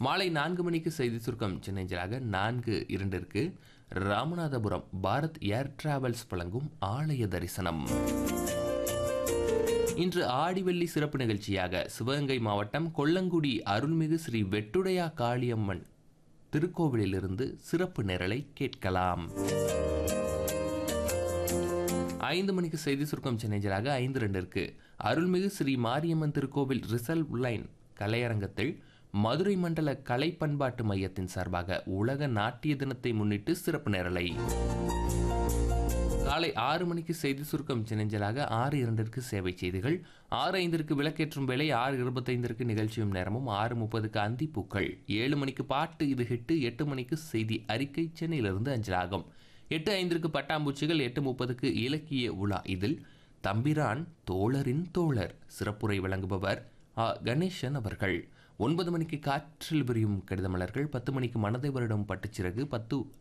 மாலை நான்கு மணிக்கு செய்தி சுருக்கம் சென்னைஞ்சலாக நான்கு இரண்டிற்கு ராமநாதபுரம் பாரத் ஏர் டிராவல்ஸ் வழங்கும் ஆலய தரிசனம் இன்று ஆடிவெள்ளி சிறப்பு நிகழ்ச்சியாக சிவகங்கை மாவட்டம் கொல்லங்குடி அருள்மிகு ஸ்ரீ வெட்டுடையா காளியம்மன் திருக்கோவிலிலிருந்து சிறப்பு நிரலை கேட்கலாம் ஐந்து மணிக்கு செய்தி சுருக்கம் சென்னைஞ்சலாக ஐந்து ரெண்டிற்கு அருள்மிகு ஸ்ரீ மாரியம்மன் திருக்கோவில் ரிசல்வ் லைன் கலையரங்கத்தில் மதுரை மண்டல கலை பண்பாட்டு மையத்தின் சார்பாக உலக நாட்டிய தினத்தை முன்னிட்டு சிறப்பு நேரலை காலை ஆறு மணிக்கு செய்தி சுருக்கம் சின்னஞ்சலாக ஆறு இரண்டிற்கு சேவை செய்திகள் ஆறு ஐந்திற்கு விளக்கேற்றும் வேலை ஆறு இருபத்தைந்திற்கு நிகழ்ச்சியும் நேரமும் ஆறு முப்பதுக்கு அந்திப்பூக்கள் ஏழு மணிக்கு பாட்டு இது ஹிட்டு எட்டு மணிக்கு செய்தி அறிக்கை சென்னையிலிருந்து அஞ்சலாகும் எட்டு ஐந்திற்கு பட்டாம்பூச்சிகள் எட்டு முப்பதுக்கு இலக்கிய உலா இதில் தம்பிரான் தோழரின் தோழர் சிறப்புரை வழங்குபவர் ஆ கணேசன் அவர்கள் ஒன்பது மணிக்கு காற்றில் விரியும் கடிதமலர்கள் பத்து மணிக்கு மனதை வருடம் பட்டுச்சிறகு பத்து